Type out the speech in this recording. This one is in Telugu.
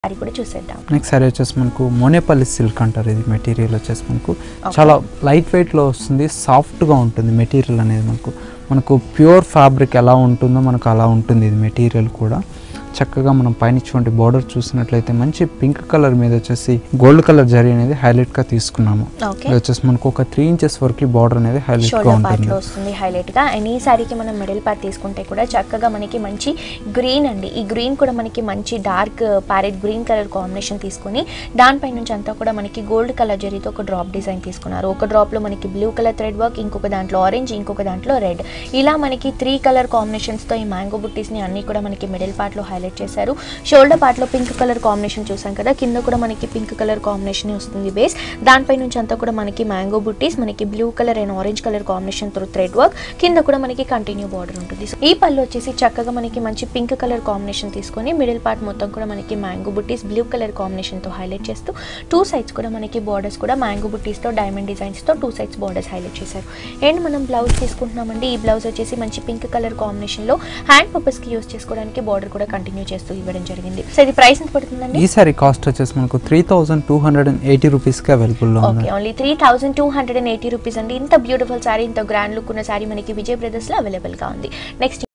సారీ కూడా చూసేద్దాం నెక్స్ట్ సారీ వచ్చేసి మనకు మోనేపల్లి సిల్క్ అంటారు ఇది మెటీరియల్ వచ్చేసి మనకు చాలా లైట్ వెయిట్లో వస్తుంది సాఫ్ట్గా ఉంటుంది మెటీరియల్ అనేది మనకు మనకు ప్యూర్ ఫ్యాబ్రిక్ ఎలా ఉంటుందో మనకు అలా ఉంటుంది ఇది మెటీరియల్ కూడా చక్కగా మనం పైన ఇటువంటి బార్డర్ చూసినట్లయితే మంచి పింక్ కలర్ మీద వచ్చేసి గోల్డ్ కలర్ జరీ అనేది హైలైట్ గా తీసుకున్నాము ఓకే ఇది వచ్చేసి మనకు ఒక త్రీ ఇంచెస్ వరకు బార్డర్ అనేది హైలైట్ గా షోల్డర్ పార్ట్ ఉంటుంది లో వస్తుంది హైలైట్ గా అండ్ ఈ సారీకి మనం మిడిల్ పార్ట్ తీసుకుంటే కూడా చక్కగా మనకి మంచి గ్రీన్ అండి ఈ గ్రీన్ కూడా మనకి మంచి dark parrot green colour combination తీసుకొని దానిపై నుంచి అంతా కూడా మనకి గోల్డ్ కలర్ జరీతో ఒక డ్రాప్ డిజైన్ తీసుకున్నారు ఒక డ్రాప్ లో మనకి బ్లూ కలర్ థ్రెడ్ వర్క్ ఇంకొక దాంట్లో ఆరెంజ్ ఇంకొక దాంట్లో రెడ్ ఇలా మనకి త్రీ కలర్ కాంబినేషన్స్ తో ఈ మ్యాంగో బుట్టీస్ ని అన్ని కూడా మనకి మిడిల్ పార్ట్ లో హైలైట్ చేశారు షోల్డర్ పార్ట్ లో పింక్ కలర్ కాంబినేషన్ చూసాం కదా కింద కూడా మనకి పింక్ కలర్ కాంబినేషన్ వస్తుంది బేస్ దానిపై నుంచి అంతా కూడా మనకి మ్యాంగో బుట్టీస్ మనకి blue colour and orange colour combination తో థ్రెడ్ వర్క్ కింద కూడా మనకి కంటిన్యూ బార్డర్ ఉంటుంది So, ఈ పళ్ళు వచ్చేసి చక్కగా మనకి మంచి పింక్ కలర్ కాంబినేషన్ తీసుకొని మిడిల్ పార్ట్ మొత్తం కూడా మనకి మ్యాంగో బుట్టీస్ బ్లూ కలర్ కాంబినేషన్ తో హైలైట్ చేస్తూ టూ సైడ్స్ కూడా మనకి బార్డర్స్ కూడా మ్యాంగో బుట్టీస్ తో డైమండ్ డిజైన్స్ తో టూ సైడ్స్ బార్డర్స్ హైలైట్ చేశారు అండ్ మనం బ్లౌజ్ తీసుకుంటున్నామండి ఈ బ్లౌజ్ వచ్చేసి మంచి పింక్ కలర్ కాంబినేషన్ లో హ్యాండ్ పర్పస్ కి యూస్ చేసుకోవడానికి బార్డర్ కూడా కంటిన్యూ చేస్తూ ఇవ్వడం జరిగింది సో ఇది ప్రైస్ ఎంత పడుతుందండి ఈ సారీ కాస్ట్ వచ్చేసి మనకు three thousand two hundred and eighty రూపీస్కి అవైలబుల్లో ఉంది okay only three thousand two hundred and eighty rupees అండి ఇంత బ్యూటిఫుల్ సారీ ఇంత గ్రాండ్ లుక్ ఉన్న సారీ మనకి విజయ్ బ్రదర్స్ లో అవైలబుల్ గా ఉంది నెక్స్ట్